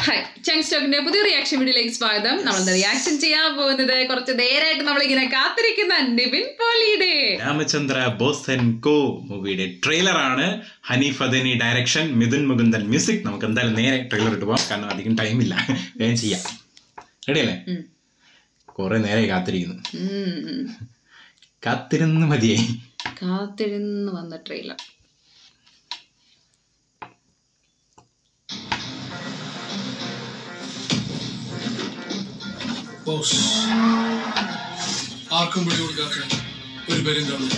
Hi ചങ് സ്റ്റോക്കിന്റെ പുതിയ reaction വീഡിയോയിലേക്ക് സ്വാഗതം നമ്മൾ റിയാക്ഷൻ ചെയ്യാൻ പോകുന്നത് കുറച്ച് നേരമായിട്ട് നമ്മളിങ്ങനെ കാത്തിരിക്കുന്ന നിവിൻ പോളിയുടെ രാമചന്ദ്ര ബോസൻ കോ മൂവിയുടെ ട്രെയിലർ ആണ് ഹനീഫ് അദനി ഡയറക്ഷൻ മിഥുൻ മുകുന്ദൻ മ്യൂസിക് നമുക്ക് എന്തായാലും നേരെ ട്രെയിലർ ഇട്ട് പോവാം കാരണം അധികം ടൈമില്ല വേഗം ചെയ്യാം റെഡിയല്ലേ ഉം. കുറെ നേരെ കാത്തിരിക്കുന്നു ഉം. കാത്തിരുന്ന് മതിയായി കാത്തിരുന്ന് വന്ന ട്രെയിലർ ബോസ് ആർക്കും പിടികൊടുക്കാത്ത ഒരു പേരും കാണുന്നു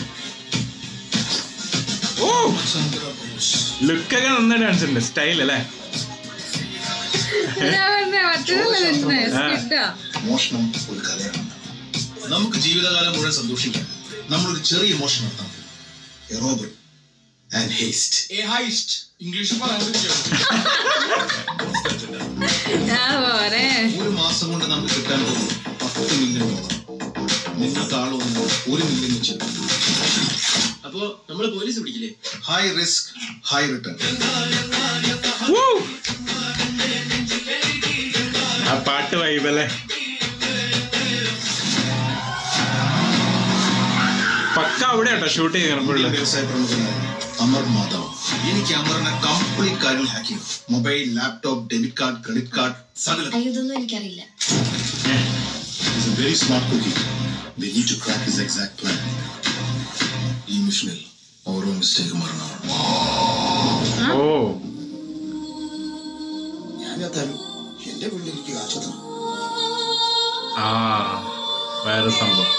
ഓ ചന്ദ്ര ബോസ് ലുക്കൊക്കെ നന്നായിട്ട് കാണിച്ചിട്ടുണ്ട് സ്റ്റൈൽ അല്ലേ മോഷണം ഒരു കലയാണ് നമുക്ക് ജീവിതകാലം മുഴുവൻ സന്തോഷിക്കാം നമ്മളൊരു ചെറിയ മോഷണം നടത്താം a robbing and heist a heist English പറയാൻ ഒരു മാസം കൊണ്ട് നമുക്ക് കിട്ടാൻ പോകും പത്ത് മില്യൺ ഡോളർ നിങ്ങൾക്ക് ആളൊന്ന് ഒരു മില്യൺ വെച്ച് അപ്പോ നമ്മള് പോലീസ് പിടിക്കില്ലേ high risk high return Woo! ആ പാട്ട് വൈബ് അല്ലേ പക്ക അവിടെ കേട്ടോ ഷൂട്ട് ചെയ്യണം ഫുള്ള് വ്യവസായ പ്രമുഖനായ അമർ മാധവ് എനിക്ക് അമറിനെ കംപ്ലീറ്റ് കാര്യങ്ങൾ ഹാക്ക് ചെയ്യും mobile laptop debit card credit card സകല അയ്യോ ഇതൊന്നും എനിക്കറിയില്ല He's a very smart cookie. We need to crack his exact plan. ഈ മിഷനിൽ ഓരോ മിസ്റ്റേക്ക് മറന്നാണ് ഓ ഞാനെത്താലും എന്റെ വീട്ടിലേക്ക് കാശെത്തണം ആ വേറെ സംഭവം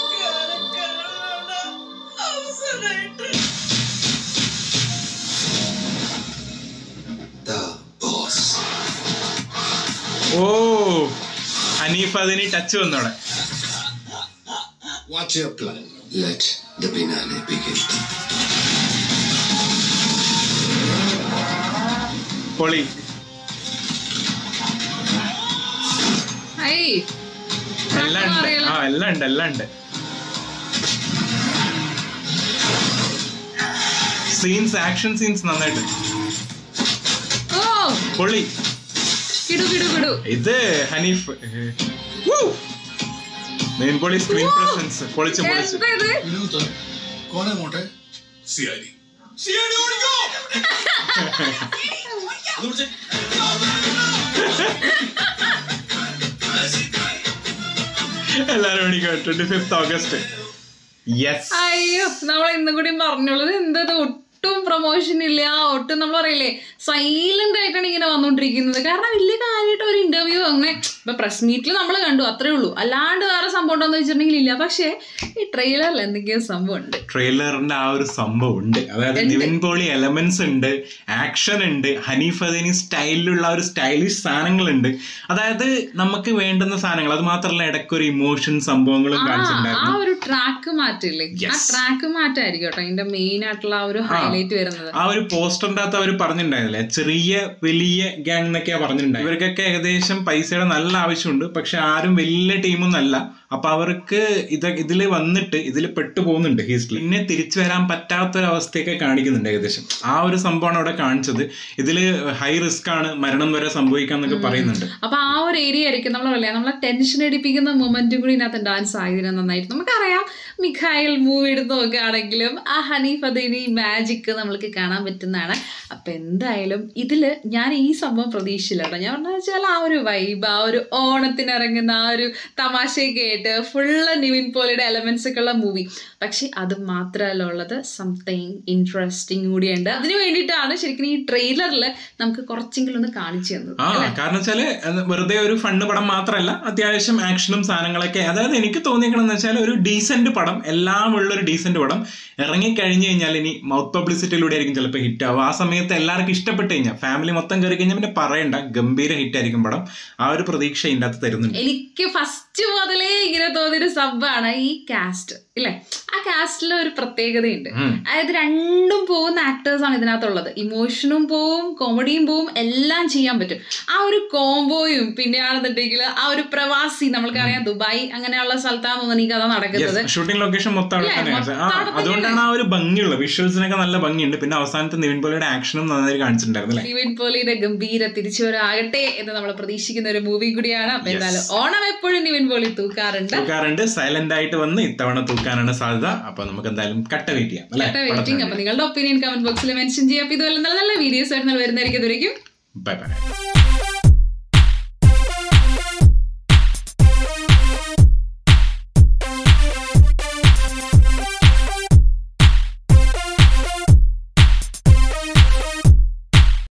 The boss. ഓ ഹനീഫ് അതിന് ടച്ച് വന്നോടെ What's your plan? Let the banana begin. പൊളി ഐ എല്ലാം ഉണ്ട് ആ എല്ലാം ഉണ്ട് എല്ലാം ഉണ്ട് സീൻസ് ആക്ഷൻ സീൻസ് നന്നായിട്ട് ഓ പൊളി കിടു കിടു കിടു ഇത് ഹനീഫ് മെയിൻ പൊളി സ്ക്രീൻ പ്രസൻസ് പൊളിച്ച് പൊളിച്ച് എന്താ ഇത് വിനൂത്ത് കോനെ മോട്ടെ C I D C I D ഓടിക്കോ എല്ലാരും ഓടിക്കോ ട്വന്റി ഫിഫ്ത് ഓഗസ്റ്റ് യെസ് അയ്യോ നമ്മൾ ഇന്നും കൂടി പറഞ്ഞോളൂ എന്തത് ഒട്ടും പ്രൊമോഷൻ ഇല്ല ഒട്ടും നമ്മൾ പറയില്ലേ സൈലന്റ് ആയിട്ടാണ് ഇങ്ങനെ വന്നുകൊണ്ടിരിക്കുന്നത് കാരണം വലിയ കാര്യമായിട്ട് ഒരു ഇന്റർവ്യൂ അങ്ങനെ ഇപ്പൊ പ്രസ് മീറ്റിൽ നമ്മൾ കണ്ടു അത്രേ ഉള്ളൂ അല്ലാണ്ട് വേറെ സംഭവം ഉണ്ടോന്ന് വെച്ചിട്ടുണ്ടെങ്കിൽ ഇല്ല പക്ഷേ ഈ ട്രെയിലറിൽ എന്തെങ്കിലും സംഭവം ഉണ്ട് ട്രെയിലറിന്റെ ആ ഒരു സംഭവം ഉണ്ട് അതായത് നിവിൻ പോളി എലമെന്റ്സ് ഉണ്ട് ആക്ഷൻ ഉണ്ട് ഹനീഫ് അദീനി സ്റ്റൈലിലുള്ള ഒരു സ്റ്റൈലിഷ് സാധനങ്ങളുണ്ട് അതായത് നമുക്ക് വേണ്ടുന്ന സാധനങ്ങൾ അത് മാത്രമല്ല ഇടയ്ക്ക് ഒരു ഇമോഷൻ സംഭവങ്ങളും ആ ആ കാണിച്ചിട്ടുണ്ടായിരുന്നു ഒരു ട്രാക്ക് മാറ്റില്ലേ ആ Yes. ട്രാക്ക് മാറ്റായിരിക്കും കേട്ടോ അതിന്റെ മെയിൻ ആയിട്ടുള്ള ആ ഒരു ഹൈലൈറ്റ് വരുന്നത് ആ ഒരു പോസ്റ്ററിന്റെ അകത്ത് അവർ പറഞ്ഞിട്ടുണ്ടായിരുന്നില്ലേ ചെറിയ വലിയ ഗ്യാങ് എന്നൊക്കെയാ പറഞ്ഞിട്ടുണ്ടായത് ഇവർക്കൊക്കെ ഏകദേശം പൈസയുടെ നല്ല ആവശ്യമുണ്ട് പക്ഷെ ആരും വലിയ ടീമൊന്നും അല്ല അപ്പൊ അവർക്ക് ഇത് ഇതിൽ വന്നിട്ട് ഇതിൽ പെട്ടു പോകുന്നുണ്ട് ഹിസ്റ്ററി പിന്നെ തിരിച്ചു വരാൻ പറ്റാത്തൊരവസ്ഥയൊക്കെ കാണിക്കുന്നുണ്ട് ഏകദേശം ആ ഒരു സംഭവമാണ് അവിടെ കാണിച്ചത് ഇതില് ഹൈ റിസ്ക് ആണ് മരണം വരെ സംഭവിക്കാന്നൊക്കെ പറയുന്നുണ്ട് അപ്പൊ ആ ഒരു ഏരിയ ആയിരിക്കും നമ്മൾ പറയാം നമ്മളെ ടെൻഷൻ അടിപ്പിക്കുന്ന മൊമെന്റും കൂടി ഇതിനകത്ത് ഡാൻസ് സാഹചര്യം നന്നായിട്ട് നമുക്കറിയാം മിഖായൽ മൂവി എടുത്ത് നോക്കുകയാണെങ്കിലും ആ ഹനീഫ് അതിന് മാജിക് നമ്മൾക്ക് കാണാൻ പറ്റുന്നതാണ് അപ്പൊ എന്തായാലും ഇതില് ഞാൻ ഈ സംഭവം പ്രതീക്ഷിച്ചില്ല കേട്ടോ ഞാൻ പറഞ്ഞ വെച്ചാൽ ആ ഒരു വൈബ് ആ ഒരു ഓണത്തിന് ഇറങ്ങുന്ന ആ ഒരു തമാശയൊക്കെ ആയിട്ട് ഫുള്ള് നിവിൻ പോലെയുടെ എലമെന്റ്സ് ഒക്കെ ഉള്ള മൂവി പക്ഷെ അത് മാത്രമല്ല ഉള്ളത് സംതിങ് ഇൻട്രസ്റ്റിംഗ് കൂടിയുണ്ട് അതിന് വേണ്ടിയിട്ടാണ് ശരിക്കും ഈ ട്രെയിലറിൽ നമുക്ക് കുറച്ചെങ്കിലും ഒന്ന് കാണിച്ചു തന്നത് ആ കാരണം വെച്ചാല് അത് വെറുതെ ഒരു ഫണ്ട് പടം മാത്രമല്ല അത്യാവശ്യം ആക്ഷനും സാധനങ്ങളൊക്കെ അതായത് എനിക്ക് തോന്നിയേക്കണെന്ന് വെച്ചാൽ ഒരു ഡീസന്റ് പടം എല്ലാം ഉള്ള ഒരു ഡീസന്റ് പടം ഇറങ്ങി കഴിഞ്ഞു കഴിഞ്ഞാൽ ഇനി മൗത്ത് പബ്ലിസിറ്റിയിലൂടെ ആയിരിക്കും ചിലപ്പോൾ ഹിറ്റ് ആവും ആ സമയത്ത് എല്ലാവർക്കും ഇഷ്ടപ്പെട്ട് കഴിഞ്ഞാൽ ഫാമിലി മൊത്തം കയറി കഴിഞ്ഞാൽ പിന്നെ പറയണ്ട ഗംഭീര ഹിറ്റ് ആയിരിക്കും പടം ആ ഒരു പ്രതീക്ഷ ഇതിൻ്റെ അകത്ത് തരുന്നുണ്ട് എനിക്ക് ഫസ്റ്റ് മുതലേ ഇങ്ങനെ തോന്നിയൊരു സംഭവമാണ് ഈ കാസ്റ്റ് ഇല്ലേ ആ കാസ്റ്റിൽ ഒരു പ്രത്യേകതയുണ്ട് ഉം. അതായത് രണ്ടും പോകുന്ന ആക്ടേഴ്സ് ആണ് ഇതിനകത്തുള്ളത് ഇമോഷനും പോവും കോമഡിയും പോവും എല്ലാം ചെയ്യാൻ പറ്റും ആ ഒരു കോംബോയും പിന്നെയാണെന്നുണ്ടെങ്കിൽ ആ ഒരു പ്രവാസി നമ്മൾക്കറിയാം ദുബായ് അങ്ങനെയുള്ള സ്ഥലത്താണെന്ന് തോന്നുന്നു ഈ കഥ നടക്കുന്നത് ഷൂട്ടിംഗ് ലൊക്കേഷൻ മൊത്തം അവിടെ ഇല്ലേ? തന്നെ മൊത്തം ആ അവിടെ അതുകൊണ്ടാണ് ആ ഒരു ഭംഗിയുള്ളത് വിഷ്വൽസിനൊക്കെ നല്ല ഭംഗിയുണ്ട് പിന്നെ അവസാനത്തെ നിവിൻ പോളിയുടെ ആക്ഷനും നന്നായി കാണിച്ചിട്ടുണ്ടായിരുന്നു അല്ലേ നിവിൻ പോളിയുടെ ഗംഭീര തിരിച്ചുവരാകട്ടെ എന്ന് നമ്മൾ പ്രതീക്ഷിക്കുന്ന ഒരു മൂവി കൂടിയാണ് അപ്പൊ എന്തായാലും ഓണം എപ്പോഴും നിവിൻ പോളി തൂക്കാറുണ്ട് തൂക്കാറുണ്ട് സൈലന്റ് ആയിട്ട് വന്ന് ഇത്തവണ തൂക്കാനാണ് സാധ്യത അപ്പൊ നമുക്ക് എന്തായാലും കട്ട വെയിറ്റ് ചെയ്യാം അല്ലെ വെയിറ്റിംഗ് അപ്പൊ നിങ്ങളുടെ ഒപ്പീനിയൻ കമന്റ് ബോക്സിൽ മെൻഷൻ ചെയ്യാം അപ്പൊ ഇതുപോലെ നല്ല നല്ല വീഡിയോസ് ആയിട്ട് വരുന്നതായിരിക്കും ഇതുവരെയും ബൈ ബൈ